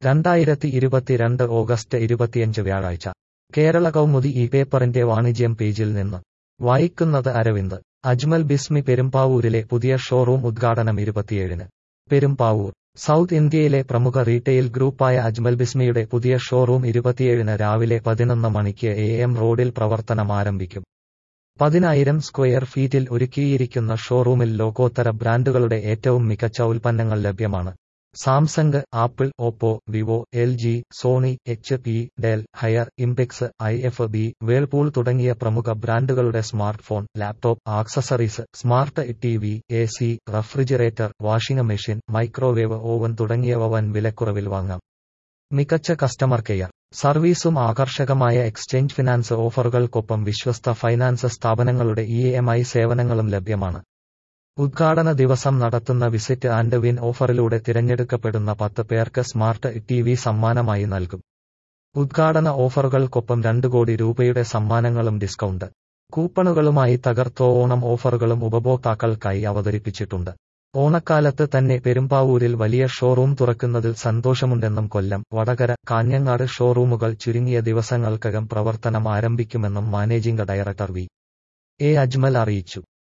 രണ്ടായിരത്തി ഇരുപത്തിരണ്ട് ഓഗസ്റ്റ് ഇരുപത്തിയഞ്ച് വ്യാഴാഴ്ച കേരള കൗമുദി ഈ പേപ്പറിന്റെ വാണിജ്യം പേജിൽ നിന്ന് വായിക്കുന്നത് അരവിന്ദ് അജ്മൽ ബിസ്മി പെരുമ്പാവൂരിലെ പുതിയ ഷോറൂം ഉദ്ഘാടനം ഇരുപത്തിയേഴിന് പെരുമ്പാവൂർ സൗത്ത് ഇന്ത്യയിലെ പ്രമുഖ റീറ്റെയിൽ ഗ്രൂപ്പായ അജ്മൽ ബിസ്മിയുടെ പുതിയ ഷോറൂം ഇരുപത്തിയേഴിന് രാവിലെ പതിനൊന്ന് മണിക്ക് എ എം റോഡിൽ പ്രവർത്തനം ആരംഭിക്കും പതിനായിരം സ്ക്വയർ ഫീറ്റിൽ ഒരുക്കിയിരിക്കുന്ന ഷോറൂമിൽ ലോകോത്തര ബ്രാൻഡുകളുടെ ഏറ്റവും മികച്ച ഉൽപ്പന്നങ്ങൾ ലഭ്യമാണ് Samsung Apple Oppo Vivo L G Sony H P Dell Haier Impex I F B Whirlpool തുടങ്ങിയ പ്രമുഖ ബ്രാൻഡുകളുടെ smart phone laptop accessories smart T V A C refrigerator washing machine microwave oven തുടങ്ങിയവ വൻ വിലക്കുറവിൽ വാങ്ങാം മികച്ച കസ്റ്റമർ കെയർ സർവീസും ആകർഷകമായ എക്സ്ചേഞ്ച് ഫിനാൻസ് ഓഫറുകൾക്കൊപ്പം വിശ്വസ്ത ഫൈനാൻസ് സ്ഥാപനങ്ങളുടെ ഇ എം ഐ സേവനങ്ങളും ലഭ്യമാണ് ഉദ്ഘാടന ദിവസം നടത്തുന്ന വിസിറ്റ് ആൻഡ് വിൻ ഓഫറിലൂടെ തിരഞ്ഞെടുക്കപ്പെടുന്ന പത്ത് പേർക്ക് സ്മാർട്ട് ടി വി സമ്മാനമായി നൽകും ഉദ്ഘാടന ഓഫറുകൾക്കൊപ്പം രണ്ട് കോടി രൂപയുടെ സമ്മാനങ്ങളും ഡിസ്കൗണ്ട് കൂപ്പണുകളുമായി തകർത്തോ ഓണം ഓഫറുകളും ഉപഭോക്താക്കൾക്കായി അവതരിപ്പിച്ചിട്ടുണ്ട് ഓണക്കാലത്ത് തന്നെ പെരുമ്പാവൂരിൽ വലിയ ഷോറൂം തുറക്കുന്നതിൽ സന്തോഷമുണ്ടെന്നും കൊല്ലം വടകര കാഞ്ഞങ്ങാട് ഷോറൂമുകൾ ചുരുങ്ങിയ ദിവസങ്ങൾക്കകം പ്രവർത്തനം ആരംഭിക്കുമെന്നും managing director V A Ajmal അറിയിച്ചു